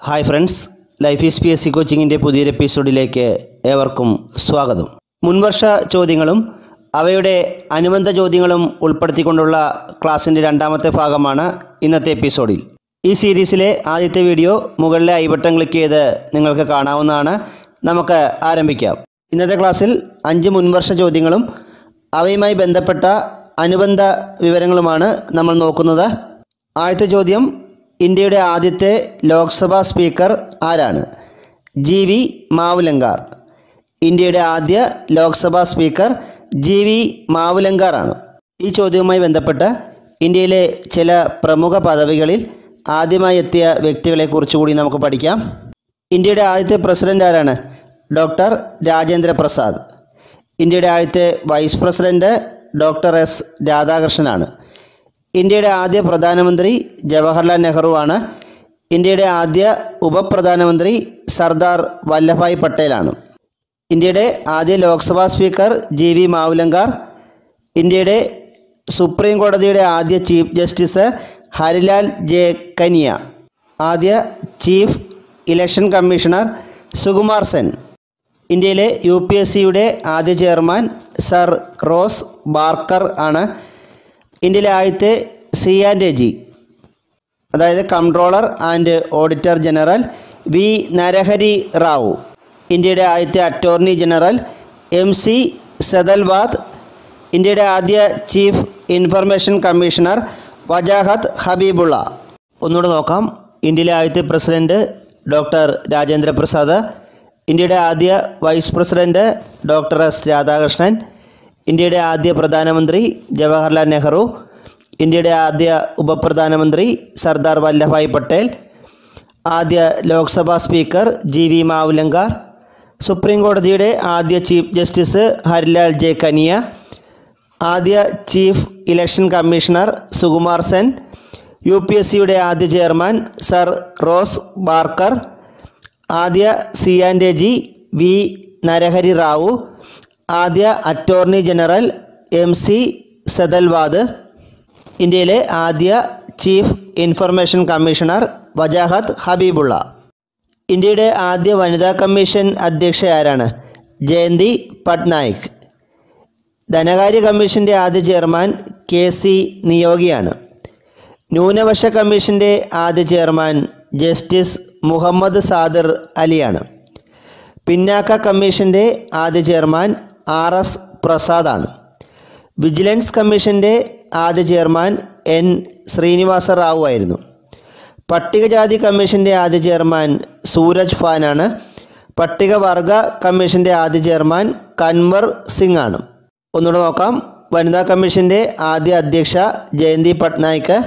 hi friends life is P S C കോച്ചിങ്ങിൻ്റെ പുതിയൊരു എപ്പിസോഡിലേക്ക് ഏവർക്കും സ്വാഗതം മുൻവർഷ ചോദ്യങ്ങളും അവയുടെ അനുബന്ധ ചോദ്യങ്ങളും ഉൾപ്പെടുത്തിക്കൊണ്ടുള്ള ക്ലാസ്സിൻ്റെ രണ്ടാമത്തെ ഭാഗമാണ് ഇന്നത്തെ എപ്പിസോഡിൽ ഈ സീരീസിലെ ആദ്യത്തെ വീഡിയോ മുകളിലെ ഐ ബട്ടൺ ക്ലിക്ക് ചെയ്ത് നിങ്ങൾക്ക് കാണാവുന്നതാണ് നമുക്ക് ആരംഭിക്കാം ഇന്നത്തെ ക്ലാസ്സിൽ അഞ്ച് മുൻവർഷ ചോദ്യങ്ങളും അവയുമായി ബന്ധപ്പെട്ട അനുബന്ധ വിവരങ്ങളുമാണ് നമ്മൾ നോക്കുന്നത് ആദ്യത്തെ ചോദ്യം ഇന്ത്യയുടെ ആദ്യത്തെ ലോക്സഭാ സ്പീക്കർ ആരാണ് ജി വി മാവുലങ്കാർ ഇന്ത്യയുടെ ആദ്യ Lok Sabha speaker G V Mavalankar ആണ് ഈ ചോദ്യവുമായി ബന്ധപ്പെട്ട് ഇന്ത്യയിലെ ചില പ്രമുഖ പദവികളിൽ ആദ്യമായി എത്തിയ വ്യക്തികളെക്കുറിച്ച് കൂടി നമുക്ക് പഠിക്കാം ഇന്ത്യയുടെ ആദ്യത്തെ പ്രസിഡന്റ് ആരാണ് ഡോക്ടർ രാജേന്ദ്ര പ്രസാദ് ഇന്ത്യയുടെ ആദ്യത്തെ വൈസ് പ്രസിഡന്റ് ഡോക്ടർ എസ് രാധാകൃഷ്ണനാണ് ഇന്ത്യയുടെ ആദ്യ പ്രധാനമന്ത്രി ജവഹർലാൽ നെഹ്റുവാണ് ഇന്ത്യയുടെ ആദ്യ ഉപപ്രധാനമന്ത്രി സർദാർ വല്ലഭായ് പട്ടേലാണ് ഇന്ത്യയുടെ ആദ്യ Lok Sabha speaker G V Mavalankar ഇന്ത്യയുടെ സുപ്രീം കോടതിയുടെ ആദ്യ chief justice Harilal J Kania ആദ്യ chief election commissioner Sukumar Sen ഇന്ത്യയിലെ യു പി എസ് സിയുടെ ആദ്യ ചെയർമാൻ സർ റോസ് ബാർക്കർ ആണ് ഇന്ത്യയിലെ ആദ്യത്തെ സി ആൻഡ് ജി അതായത് controller and auditor general V Narahari Rao ഇന്ത്യയുടെ ആദ്യത്തെ attorney general M C Setalvad ഇന്ത്യയുടെ ആദ്യ chief information commissioner Wajahat Habibullah ഒന്നുകൂടെ നോക്കാം ഇന്ത്യയിലെ ആദ്യത്തെ പ്രസിഡന്റ് ഡോക്ടർ രാജേന്ദ്ര പ്രസാദ് ഇന്ത്യയുടെ ആദ്യ vice president doctor S Radhakrishnan ഇന്ത്യയുടെ ആദ്യ പ്രധാനമന്ത്രി ജവഹർലാൽ നെഹ്റു ഇന്ത്യയുടെ ആദ്യ ഉപപ്രധാനമന്ത്രി സർദാർ വല്ലഭായ് പട്ടേൽ ആദ്യ Lok Sabha speaker G V Mavalankar supreme കോടതിയുടെ ആദ്യ chief justice Harilal J Kania ആദ്യ chief election commissioner Sukumar Sen U P S സിയുടെ ആദ്യ ചെയർമാൻ സർ റോസ് ബാർക്കർ ആദ്യ C and G V Narahari Rao ആദ്യ attorney general M C Setalvad ഇന്ത്യയിലെ ആദ്യ chief information commissioner Wajahat Habibullah ഇന്ത്യയുടെ ആദ്യ വനിതാ കമ്മീഷൻ അധ്യക്ഷ ആരാണ് ജയന്തി പട്നായിക് ധനകാര്യ കമ്മീഷൻ്റെ ആദ്യ ചെയർമാൻ കെ സി നിയോഗിയാണ് ന്യൂനപക്ഷ കമ്മീഷൻ്റെ ആദ്യ ചെയർമാൻ ജസ്റ്റിസ് മുഹമ്മദ് സാദിർ അലിയാണ് പിന്നാക്ക കമ്മീഷൻ്റെ ആദ്യ ചെയർമാൻ ആർ എസ് പ്രസാദാണ് വിജിലൻസ് കമ്മീഷൻ്റെ ആദ്യ ചെയർമാൻ എൻ ശ്രീനിവാസ റാവു ആയിരുന്നു പട്ടികജാതി കമ്മീഷൻ്റെ ആദ്യ ചെയർമാൻ സൂരജ് ഫാനാണ് പട്ടികവർഗ കമ്മീഷൻ്റെ ആദ്യ ചെയർമാൻ കൻവർ സിംഗ് ആണ് ഒന്നുകൂടെ നോക്കാം വനിതാ കമ്മീഷൻ്റെ ആദ്യ അധ്യക്ഷ ജയന്തി പട്നായിക്ക്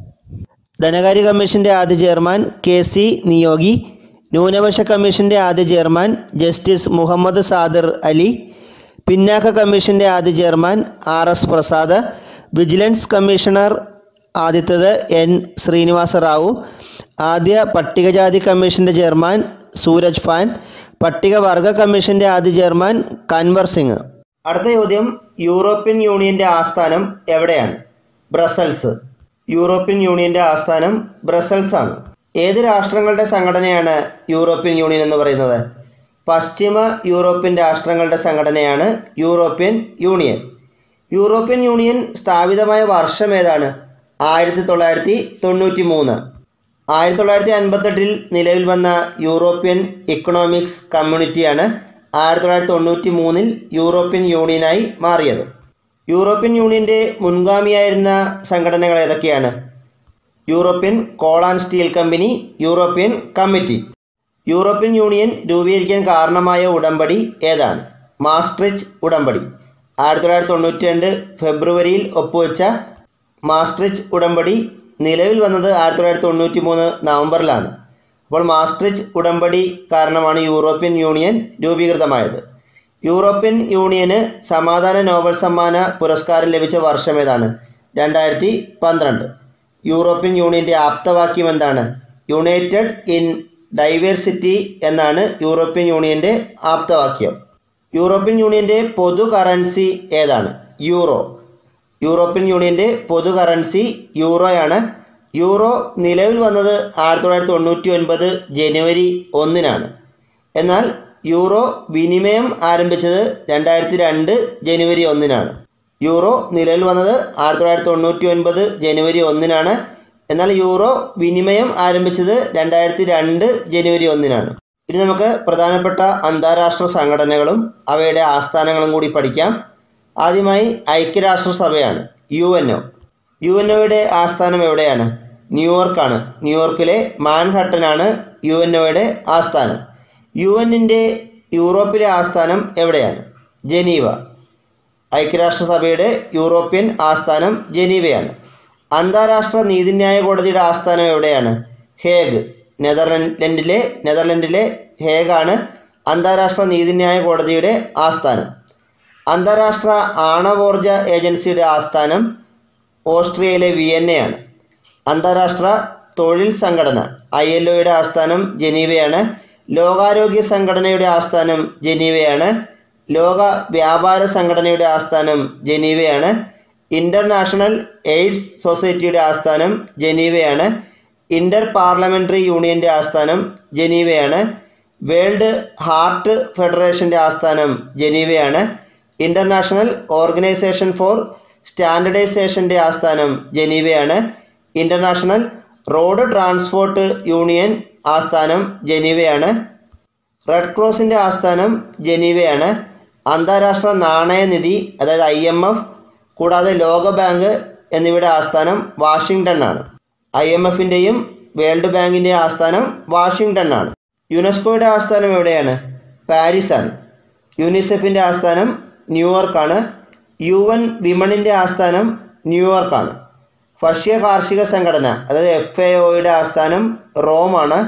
ധനകാര്യ കമ്മീഷൻ്റെ ആദ്യ ചെയർമാൻ കെ സി നിയോഗി ന്യൂനപക്ഷ കമ്മീഷൻ്റെ ആദ്യ ചെയർമാൻ ജസ്റ്റിസ് മുഹമ്മദ് സാദിർ അലി പിന്നാക്ക കമ്മീഷൻ്റെ ആദ്യ chairman R S Prasad vigilance commissioner ആദ്യത്തേത് എൻ ശ്രീനിവാസ റാവു ആദ്യ പട്ടികജാതി കമ്മീഷൻ്റെ ചെയർമാൻ സൂരജ് ഫാൻ പട്ടികവർഗ കമ്മീഷൻ്റെ ആദ്യ ചെയർമാൻ കൻവർ സിംഗ് അടുത്ത ചോദ്യം യൂറോപ്യൻ യൂണിയൻ്റെ ആസ്ഥാനം എവിടെയാണ് ബ്രസൽസ് യൂറോപ്യൻ യൂണിയൻ്റെ ആസ്ഥാനം ബ്രസൽസ് ആണ് ഏത് രാഷ്ട്രങ്ങളുടെ സംഘടനയാണ് യൂറോപ്യൻ യൂണിയൻ എന്ന് പറയുന്നത് പശ്ചിമ യൂറോപ്യൻ രാഷ്ട്രങ്ങളുടെ സംഘടനയാണ് യൂറോപ്യൻ യൂണിയൻ യൂറോപ്യൻ യൂണിയൻ സ്ഥാപിതമായ വർഷം ഏതാണ് ആയിരത്തി തൊള്ളായിരത്തി തൊണ്ണൂറ്റി മൂന്ന് ആയിരത്തി തൊള്ളായിരത്തി അൻപത്തെട്ടിൽ നിലവിൽ വന്ന യൂറോപ്യൻ ഇക്കണോമിക്സ് കമ്മ്യൂണിറ്റിയാണ് ആയിരത്തി തൊള്ളായിരത്തി തൊണ്ണൂറ്റി മൂന്നിൽ യൂറോപ്യൻ യൂണിയനായി മാറിയത് യൂറോപ്യൻ യൂണിയൻ്റെ മുൻഗാമിയായിരുന്ന സംഘടനകൾ ഏതൊക്കെയാണ് European coal and steel company European committee European union രൂപീകരിക്കാൻ കാരണമായ ഉടമ്പടി ഏതാണ് മാസ്ട്രിച്ച് ഉടമ്പടി ആയിരത്തി തൊള്ളായിരത്തി തൊണ്ണൂറ്റി രണ്ട് ഫെബ്രുവരിയിൽ ഒപ്പുവെച്ച മാസ്ട്രിച്ച് ഉടമ്പടി നിലവിൽ വന്നത് ആയിരത്തി തൊള്ളായിരത്തി തൊണ്ണൂറ്റി മൂന്ന് നവംബറിലാണ് അപ്പോൾ മാസ്ട്രിച്ച് ഉടമ്പടി കാരണമാണ് യൂറോപ്യൻ യൂണിയൻ രൂപീകൃതമായത് യുറോപ്യൻ യൂണിയന് സമാധാന നോബൽ സമ്മാന പുരസ്കാരം ലഭിച്ച വർഷം ഏതാണ് രണ്ടായിരത്തി പന്ത്രണ്ട് യൂറോപ്യൻ യൂണിയൻ്റെ ആപ്തവാക്യം എന്താണ് യുണൈറ്റഡ് ഇൻ ഡൈവേഴ്സിറ്റി എന്നാണ് യൂറോപ്യൻ യൂണിയൻ്റെ ആപ്തവാക്യം യൂറോപ്യൻ യൂണിയൻ്റെ പൊതു കറൻസി ഏതാണ് യൂറോ യൂറോപ്യൻ യൂണിയൻ്റെ പൊതു കറൻസി യൂറോയാണ് യൂറോ നിലവിൽ വന്നത് ആയിരത്തി തൊള്ളായിരത്തി തൊണ്ണൂറ്റി ഒൻപത് ജനുവരി ഒന്നിനാണ് എന്നാൽ യൂറോ വിനിമയം ആരംഭിച്ചത് രണ്ടായിരത്തി രണ്ട് ജനുവരി ഒന്നിനാണ് യൂറോ നിലവിൽ വന്നത് ആയിരത്തി തൊള്ളായിരത്തി തൊണ്ണൂറ്റി ഒൻപത് ജനുവരി ഒന്നിനാണ് എന്നാൽ യൂറോ വിനിമയം ആരംഭിച്ചത് രണ്ടായിരത്തി രണ്ട് ജനുവരി ഒന്നിനാണ് ഇനി നമുക്ക് പ്രധാനപ്പെട്ട അന്താരാഷ്ട്ര സംഘടനകളും അവയുടെ ആസ്ഥാനങ്ങളും കൂടി പഠിക്കാം ആദ്യമായി ഐക്യരാഷ്ട്രസഭയാണ് U N O U N ഒയുടെ ആസ്ഥാനം എവിടെയാണ് ന്യൂയോർക്കാണ് ന്യൂയോർക്കിലെ മാൻഹട്ടനാണ് യു എൻ ഒയുടെ ആസ്ഥാനം യു എന്നിൻ്റെ യൂറോപ്പിലെ ആസ്ഥാനം എവിടെയാണ് ജനീവ ഐക്യരാഷ്ട്രസഭയുടെ യൂറോപ്യൻ ആസ്ഥാനം ജനീവയാണ് അന്താരാഷ്ട്ര നീതിന്യായ കോടതിയുടെ ആസ്ഥാനം എവിടെയാണ് ഹേഗ് നെതർലൻഡിലെ നെതർലൻഡിലെ ഹേഗാണ് അന്താരാഷ്ട്ര നീതിന്യായ കോടതിയുടെ ആസ്ഥാനം അന്താരാഷ്ട്ര ആണവോർജ ഏജൻസിയുടെ ആസ്ഥാനം ഓസ്ട്രിയയിലെ വിയന്നയാണ് അന്താരാഷ്ട്ര തൊഴിൽ സംഘടന ഐ എൽ ഒയുടെ ആസ്ഥാനം ജനീവയാണ് ലോകാരോഗ്യ സംഘടനയുടെ ആസ്ഥാനം ജനീവയാണ് ലോക വ്യാപാര സംഘടനയുടെ ആസ്ഥാനം ജനീവയാണ് ഇൻ്റർനാഷണൽ എയ്ഡ്സ് സൊസൈറ്റിയുടെ ആസ്ഥാനം ജനീവയാണ് ഇൻ്റർ പാർലമെൻ്ററി യൂണിയൻ്റെ ആസ്ഥാനം ജനീവയാണ് വേൾഡ് ഹാർട്ട് ഫെഡറേഷൻ്റെ ആസ്ഥാനം ജനീവയാണ് ഇൻ്റർനാഷണൽ ഓർഗനൈസേഷൻ ഫോർ സ്റ്റാൻഡർഡൈസേഷൻ്റെ ആസ്ഥാനം ജനീവയാണ് ഇൻ്റർനാഷണൽ റോഡ് ട്രാൻസ്പോർട്ട് യൂണിയൻ ആസ്ഥാനം ജനീവയാണ് റെഡ് ക്രോസിൻ്റെ ആസ്ഥാനം ജനീവയാണ് അന്താരാഷ്ട്ര നാണയനിധി അതായത് ഐ എം എഫ് കൂടാതെ ലോകബാങ്ക് എന്നിവയുടെ ആസ്ഥാനം വാഷിങ്ടൺ ആണ് ഐ എം എഫിൻ്റെയും വേൾഡ് ബാങ്കിൻ്റെയും ആസ്ഥാനം വാഷിങ്ടൺ ആണ് യുനെസ്കോയുടെ ആസ്ഥാനം എവിടെയാണ് പാരീസാണ് യൂണിസെഫിൻ്റെ ആസ്ഥാനം ന്യൂയോർക്കാണ് യു എൻ വിമണിൻ്റെ ആസ്ഥാനം ന്യൂയോർക്കാണ് ഭക്ഷ്യ കാർഷിക സംഘടന അതായത് എഫ് എ ഒയുടെ ആസ്ഥാനം റോമാണ്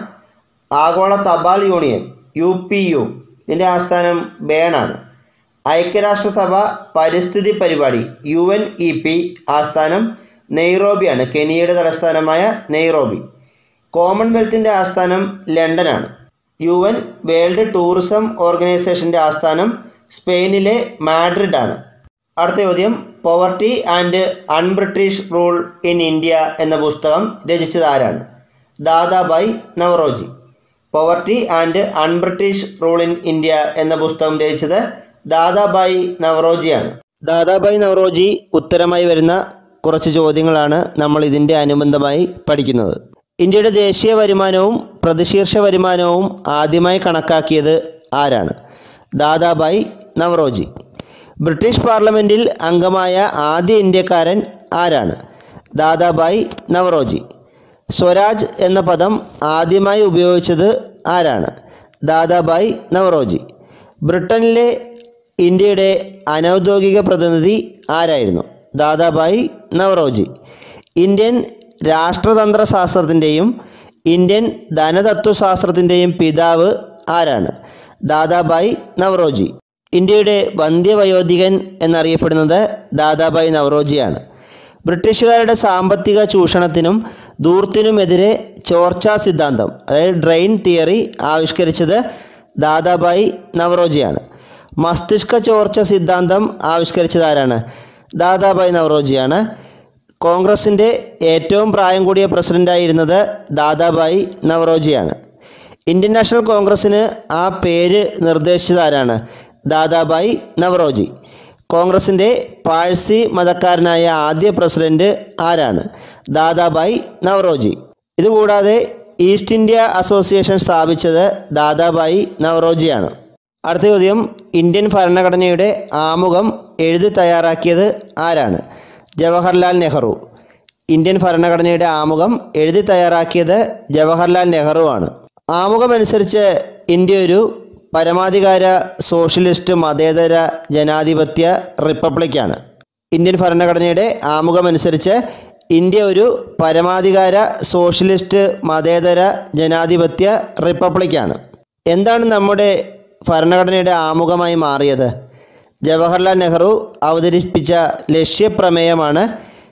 ആഗോള തപാൽ യൂണിയൻ യു പി യു ഇതിൻ്റെ ആസ്ഥാനം ബേണാണ് ഐക്യരാഷ്ട്രസഭ പരിസ്ഥിതി പരിപാടി യു എൻ ഇ പി ആസ്ഥാനം നെയ്റോബിയാണ് കെനിയയുടെ തലസ്ഥാനമായ നെയ്റോബി കോമൺവെൽത്തിൻ്റെ ആസ്ഥാനം ലണ്ടനാണ് യു എൻ വേൾഡ് ടൂറിസം ഓർഗനൈസേഷൻ്റെ ആസ്ഥാനം സ്പെയിനിലെ മാഡ്രിഡ് ആണ് അടുത്ത ചോദ്യം poverty and unBritish rule in India എന്ന പുസ്തകം രചിച്ചത് ആരാണ് Dadabhai Naoroji poverty and unBritish rule in India എന്ന പുസ്തകം രചിച്ചത് ദാദാബായ് നവറോജിയാണ് ദാദാബായ് നവറോജി ഉത്തരമായി വരുന്ന കുറച്ച് ചോദ്യങ്ങളാണ് നമ്മൾ ഇതിൻ്റെ അനുബന്ധമായി പഠിക്കുന്നത് ഇന്ത്യയുടെ ദേശീയ വരുമാനവും പ്രതിശീർഷ വരുമാനവും ആദ്യമായി കണക്കാക്കിയത് ആരാണ് ദാദാബായ് നവറോജി ബ്രിട്ടീഷ് പാർലമെൻറ്റിൽ അംഗമായ ആദ്യ ഇന്ത്യക്കാരൻ ആരാണ് ദാദാബായ് നവറോജി സ്വരാജ് എന്ന പദം ആദ്യമായി ഉപയോഗിച്ചത് ആരാണ് ദാദാബായ് നവറോജി ബ്രിട്ടനിലെ ഇന്ത്യയുടെ അനൗദ്യോഗിക പ്രതിനിധി ആരായിരുന്നു ദാദാബായ് നവറോജി ഇന്ത്യൻ രാഷ്ട്രതന്ത്ര ശാസ്ത്രത്തിൻ്റെയും ഇന്ത്യൻ ധനതത്വശാസ്ത്രത്തിൻ്റെയും പിതാവ് ആരാണ് ദാദാബായ് നവറോജി ഇന്ത്യയുടെ വന്ധ്യവയോധികൻ എന്നറിയപ്പെടുന്നത് ദാദാബായ് നവറോജിയാണ് ബ്രിട്ടീഷുകാരുടെ സാമ്പത്തിക ചൂഷണത്തിനും ധൂർത്തിനുമെതിരെ ചോർച്ചാ സിദ്ധാന്തം അതായത് ഡ്രെയിൻ തിയറി ആവിഷ്കരിച്ചത് ദാദാബായ് നവറോജിയാണ് മസ്തിഷ്ക ചോർച്ച സിദ്ധാന്തം ആവിഷ്കരിച്ചത് ആരാണ് ദാദാബായ് നവറോജിയാണ് കോൺഗ്രസിൻ്റെ ഏറ്റവും പ്രായം കൂടിയ പ്രസിഡൻ്റായിരുന്നത് ദാദാബായ് നവറോജിയാണ് ഇന്ത്യൻ നാഷണൽ കോൺഗ്രസ്സിന് ആ പേര് നിർദ്ദേശിച്ചത് ആരാണ് ദാദാബായ് നവറോജി കോൺഗ്രസിൻ്റെ പാഴ്സി മതക്കാരനായ ആദ്യ പ്രസിഡന്റ് ആരാണ് ദാദാബായ് നവറോജി ഇതുകൂടാതെ ഈസ്റ്റ് ഇന്ത്യ അസോസിയേഷൻ സ്ഥാപിച്ചത് ദാദാബായ് നവറോജിയാണ് അടുത്ത ചോദ്യം ഇന്ത്യൻ ഭരണഘടനയുടെ ആമുഖം എഴുതി തയ്യാറാക്കിയത് ആരാണ് ജവഹർലാൽ നെഹ്റു ഇന്ത്യൻ ഭരണഘടനയുടെ ആമുഖം എഴുതി തയ്യാറാക്കിയത് ജവഹർലാൽ നെഹ്റു ആണ് ആമുഖമനുസരിച്ച് ഇന്ത്യ ഒരു പരമാധികാര സോഷ്യലിസ്റ്റ് മതേതര ജനാധിപത്യ റിപ്പബ്ലിക്കാണ് ഇന്ത്യൻ ഭരണഘടനയുടെ ആമുഖമനുസരിച്ച് ഇന്ത്യ ഒരു പരമാധികാര സോഷ്യലിസ്റ്റ് മതേതര ജനാധിപത്യ റിപ്പബ്ലിക്കാണ് എന്താണ് നമ്മുടെ ഭരണഘടനയുടെ ആമുഖമായി മാറിയത് ജവഹർലാൽ നെഹ്റു അവതരിപ്പിച്ച ലക്ഷ്യപ്രമേയമാണ്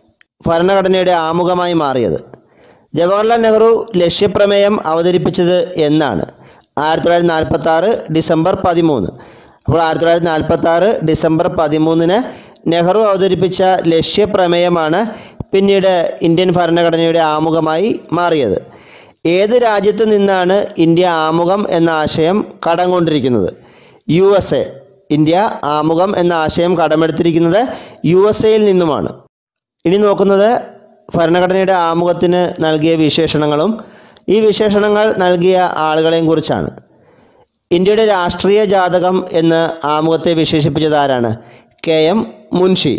ഭരണഘടനയുടെ ആമുഖമായി മാറിയത് ജവഹർലാൽ നെഹ്റു ലക്ഷ്യപ്രമേയം അവതരിപ്പിച്ചത് എന്നാണ് ആയിരത്തി തൊള്ളായിരത്തി നാൽപ്പത്തി ആറ് ഡിസംബർ പതിമൂന്ന് അപ്പോൾ ആയിരത്തി തൊള്ളായിരത്തി നാൽപ്പത്തി ആറ് ഡിസംബർ പതിമൂന്നിന് നെഹ്റു അവതരിപ്പിച്ച ലക്ഷ്യപ്രമേയമാണ് പിന്നീട് ഇന്ത്യൻ ഭരണഘടനയുടെ ആമുഖമായി മാറിയത് ഏത് രാജ്യത്തു നിന്നാണ് ഇന്ത്യ ആമുഖം എന്ന ആശയം കടം കൊണ്ടിരിക്കുന്നത് യു എസ് എ ഇന്ത്യ ആമുഖം എന്ന ആശയം കടമെടുത്തിരിക്കുന്നത് യു എസ് എയിൽ നിന്നുമാണ് ഇനി നോക്കുന്നത് ഭരണഘടനയുടെ ആമുഖത്തിന് നൽകിയ വിശേഷണങ്ങളും ഈ വിശേഷണങ്ങൾ നൽകിയ ആളുകളെയും കുറിച്ചാണ് ഇന്ത്യയുടെ രാഷ്ട്രീയ ജാതകം എന്ന് ആമുഖത്തെ വിശേഷിപ്പിച്ചത് ആരാണ് കെ എം മുൻഷി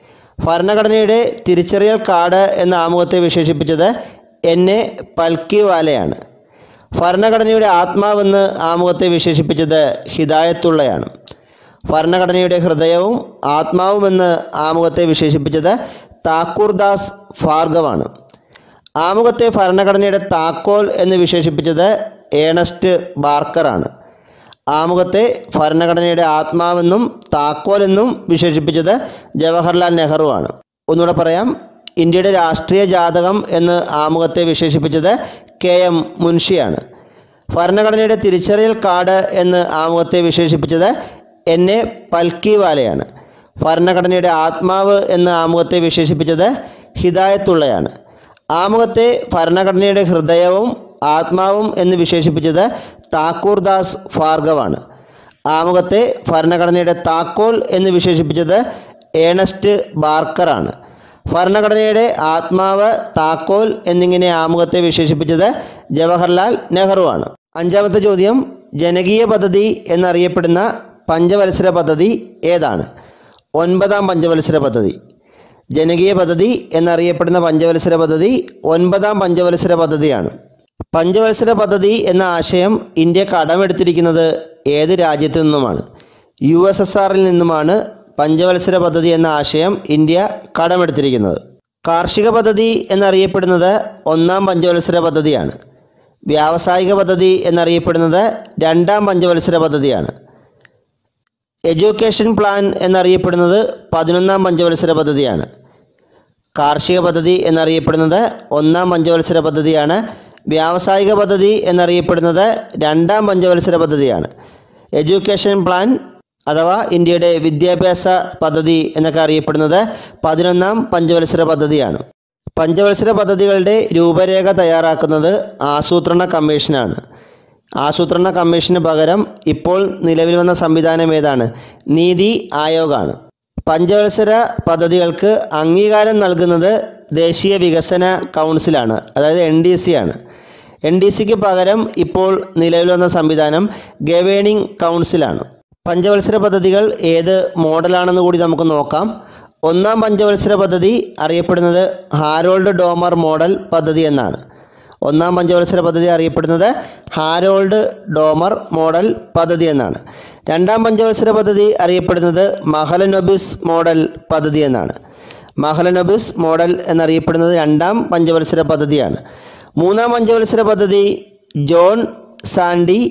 ഭരണഘടനയുടെ തിരിച്ചറിയൽ കാർഡ് എന്ന ആമുഖത്തെ വിശേഷിപ്പിച്ചത് എൻ എ പൽക്കിവാലയാണ് ഭരണഘടനയുടെ ആത്മാവെന്ന് ആമുഖത്തെ വിശേഷിപ്പിച്ചത് ഹിദായത്തുള്ളയാണ് ഭരണഘടനയുടെ ഹൃദയവും ആത്മാവുമെന്ന് ആമുഖത്തെ വിശേഷിപ്പിച്ചത് താക്കൂർദാസ് ഭാർഗവാണ് ആമുഖത്തെ ഭരണഘടനയുടെ താക്കോൽ എന്ന് വിശേഷിപ്പിച്ചത് ഏണസ്റ്റ് ബാർക്കറാണ് ആമുഖത്തെ ഭരണഘടനയുടെ ആത്മാവെന്നും താക്കോൽ എന്നും വിശേഷിപ്പിച്ചത് ജവഹർലാൽ നെഹ്റുവാണ് ഒന്നുകൂടെ പറയാം ഇന്ത്യയുടെ രാഷ്ട്രീയ ജാതകം എന്ന് ആമുഖത്തെ വിശേഷിപ്പിച്ചത് കെ എം മുൻഷിയാണ് ഭരണഘടനയുടെ തിരിച്ചറിയൽ കാർഡ് എന്ന് ആമുഖത്തെ വിശേഷിപ്പിച്ചത് എൻ എ പൽക്കിവാലയാണ് ഭരണഘടനയുടെ ആത്മാവ് എന്ന് ആമുഖത്തെ വിശേഷിപ്പിച്ചത് ഹിദായത്തുള്ളയാണ് ആമുഖത്തെ ഭരണഘടനയുടെ ഹൃദയവും ആത്മാവും എന്ന് വിശേഷിപ്പിച്ചത് താക്കൂർദാസ് ഭാർഗവാണ് ആമുഖത്തെ ഭരണഘടനയുടെ താക്കോൽ എന്ന് വിശേഷിപ്പിച്ചത് ഏണസ്റ്റ് ബാർക്കറാണ് ഭരണഘടനയുടെ ആത്മാവ് താക്കോൽ എന്നിങ്ങനെ ആമുഖത്തെ വിശേഷിപ്പിച്ചത് ജവഹർലാൽ നെഹ്റുവാണ് അഞ്ചാമത്തെ ചോദ്യം ജനകീയ പദ്ധതി എന്നറിയപ്പെടുന്ന പഞ്ചവത്സര പദ്ധതി ഏതാണ് ഒൻപതാം പഞ്ചവത്സര പദ്ധതി ജനകീയ പദ്ധതി എന്നറിയപ്പെടുന്ന പഞ്ചവത്സര പദ്ധതി ഒൻപതാം പഞ്ചവത്സര പദ്ധതിയാണ് പഞ്ചവത്സര പദ്ധതി എന്ന ആശയം ഇന്ത്യ കടമെടുത്തിരിക്കുന്നത് ഏത് രാജ്യത്തു നിന്നുമാണ് യു എസ് എസ് ആറിൽ നിന്നുമാണ് പഞ്ചവത്സര പദ്ധതി എന്ന ആശയം ഇന്ത്യ കടമെടുത്തിരിക്കുന്നത് കാർഷിക പദ്ധതി എന്നറിയപ്പെടുന്നത് ഒന്നാം പഞ്ചവത്സര പദ്ധതിയാണ് വ്യാവസായിക പദ്ധതി എന്നറിയപ്പെടുന്നത് രണ്ടാം പഞ്ചവത്സര പദ്ധതിയാണ് എഡ്യൂക്കേഷൻ പ്ലാൻ എന്നറിയപ്പെടുന്നത് പതിനൊന്നാം പഞ്ചവത്സര പദ്ധതിയാണ് കാർഷിക പദ്ധതി എന്നറിയപ്പെടുന്നത് ഒന്നാം പഞ്ചവത്സര പദ്ധതിയാണ് വ്യാവസായിക പദ്ധതി എന്നറിയപ്പെടുന്നത് രണ്ടാം പഞ്ചവത്സര പദ്ധതിയാണ് എഡ്യൂക്കേഷൻ പ്ലാൻ അഥവാ ഇന്ത്യയുടെ വിദ്യാഭ്യാസ പദ്ധതി എന്നൊക്കെ അറിയപ്പെടുന്നത് പതിനൊന്നാം പഞ്ചവത്സര പദ്ധതിയാണ് പഞ്ചവത്സര പദ്ധതികളുടെ രൂപരേഖ തയ്യാറാക്കുന്നത് ആസൂത്രണ കമ്മീഷനാണ് ആസൂത്രണ കമ്മീഷന് പകരം ഇപ്പോൾ നിലവിൽ വന്ന സംവിധാനം ഏതാണ് നീതി ആയോഗാണ് പഞ്ചവത്സര പദ്ധതികൾക്ക് അംഗീകാരം നൽകുന്നത് ദേശീയ വികസന കൗൺസിലാണ് അതായത് എൻ ഡി സി ആണ് എൻ ഡി സിക്ക് പകരം ഇപ്പോൾ നിലവിൽ വന്ന സംവിധാനം ഗവേണിംഗ് കൗൺസിലാണ് പഞ്ചവത്സര പദ്ധതികൾ ഏത് മോഡലാണെന്ന് കൂടി നമുക്ക് നോക്കാം ഒന്നാം പഞ്ചവത്സര പദ്ധതി അറിയപ്പെടുന്നത് ഹാരോൾഡ് ഡോമർ മോഡൽ പദ്ധതി എന്നാണ് ഒന്നാം പഞ്ചവത്സര പദ്ധതി അറിയപ്പെടുന്നത് ഹാരോൾഡ് ഡോമർ മോഡൽ പദ്ധതി എന്നാണ് രണ്ടാം പഞ്ചവത്സര പദ്ധതി അറിയപ്പെടുന്നത് മഹലനൊബിസ് മോഡൽ പദ്ധതി എന്നാണ് മഹലനൊബിസ് മോഡൽ എന്നറിയപ്പെടുന്നത് രണ്ടാം പഞ്ചവത്സര പദ്ധതിയാണ് മൂന്നാം പഞ്ചവത്സര പദ്ധതി John Sandy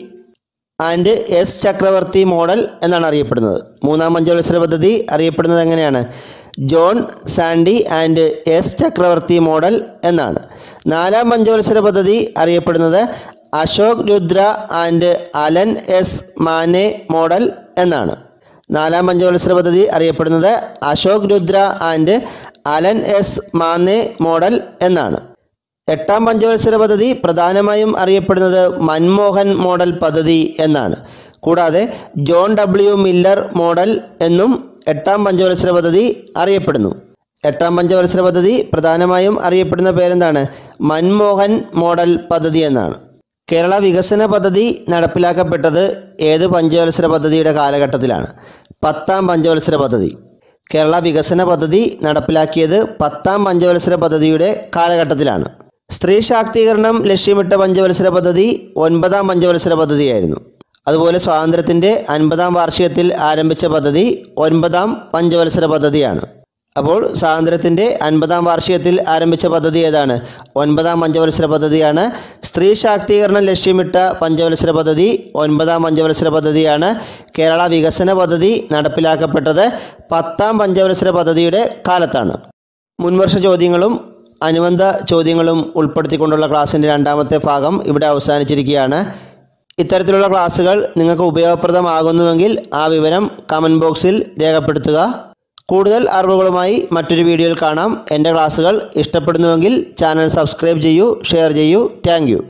and S Chakravarty model എന്നാണ് അറിയപ്പെടുന്നത് മൂന്നാം പഞ്ചവത്സര പദ്ധതി അറിയപ്പെടുന്നത് എങ്ങനെയാണ് John Sandy and S Chakravarty model എന്നാണ് നാലാം പഞ്ചവത്സര പദ്ധതി അറിയപ്പെടുന്നത് Ashok Rudra and Alan S Manne model എന്നാണ് നാലാം പഞ്ചവത്സര പദ്ധതി അറിയപ്പെടുന്നത് Ashok Rudra and Alan S Manne model എന്നാണ് എട്ടാം പഞ്ചവത്സര പദ്ധതി പ്രധാനമായും അറിയപ്പെടുന്നത് മൻമോഹൻ മോഡൽ പദ്ധതി എന്നാണ് കൂടാതെ ജോൺ ഡബ്ല്യു മില്ലർ മോഡൽ എന്നും എട്ടാം പഞ്ചവത്സര പദ്ധതി അറിയപ്പെടുന്നു എട്ടാം പഞ്ചവത്സര പദ്ധതി പ്രധാനമായും അറിയപ്പെടുന്ന പേരെന്താണ് മൻമോഹൻ മോഡൽ പദ്ധതി എന്നാണ് കേരള വികസന പദ്ധതി നടപ്പിലാക്കപ്പെട്ടത് ഏത് പഞ്ചവത്സര പദ്ധതിയുടെ കാലഘട്ടത്തിലാണ് പത്താം പഞ്ചവത്സര പദ്ധതി കേരള വികസന പദ്ധതി നടപ്പിലാക്കിയത് പത്താം പഞ്ചവത്സര പദ്ധതിയുടെ കാലഘട്ടത്തിലാണ് സ്ത്രീ ശാക്തീകരണം ലക്ഷ്യമിട്ട പഞ്ചവത്സര പദ്ധതി ഒൻപതാം പഞ്ചവത്സര പദ്ധതിയായിരുന്നു അതുപോലെ സ്വാതന്ത്ര്യത്തിൻ്റെ അൻപതാം വാർഷികത്തിൽ ആരംഭിച്ച പദ്ധതി ഒൻപതാം പഞ്ചവത്സര പദ്ധതിയാണ് അപ്പോൾ സ്വാതന്ത്ര്യത്തിൻ്റെ അൻപതാം വാർഷികത്തിൽ ആരംഭിച്ച പദ്ധതി ഏതാണ് ഒൻപതാം പഞ്ചവത്സര പദ്ധതിയാണ് സ്ത്രീ ശാക്തീകരണം ലക്ഷ്യമിട്ട പഞ്ചവത്സര പദ്ധതി ഒൻപതാം പഞ്ചവത്സര പദ്ധതിയാണ് കേരള വികസന പദ്ധതി നടപ്പിലാക്കപ്പെട്ടത് പത്താം പഞ്ചവത്സര പദ്ധതിയുടെ കാലത്താണ് മുൻവർഷ ചോദ്യങ്ങളും അനുബന്ധ ചോദ്യങ്ങളും ഉൾപ്പെടുത്തിക്കൊണ്ടുള്ള ക്ലാസ്സിൻ്റെ രണ്ടാമത്തെ ഭാഗം ഇവിടെ അവസാനിച്ചിരിക്കുകയാണ് ഇത്തരത്തിലുള്ള ക്ലാസ്സുകൾ നിങ്ങൾക്ക് ഉപയോഗപ്രദമാകുന്നുവെങ്കിൽ ആ വിവരം കമൻറ്റ് ബോക്സിൽ രേഖപ്പെടുത്തുക കൂടുതൽ അറിവുകളുമായി മറ്റൊരു വീഡിയോയിൽ കാണാം എൻ്റെ ക്ലാസ്സുകൾ ഇഷ്ടപ്പെടുന്നുവെങ്കിൽ ചാനൽ സബ്സ്ക്രൈബ് ചെയ്യൂ ഷെയർ ചെയ്യൂ താങ്ക്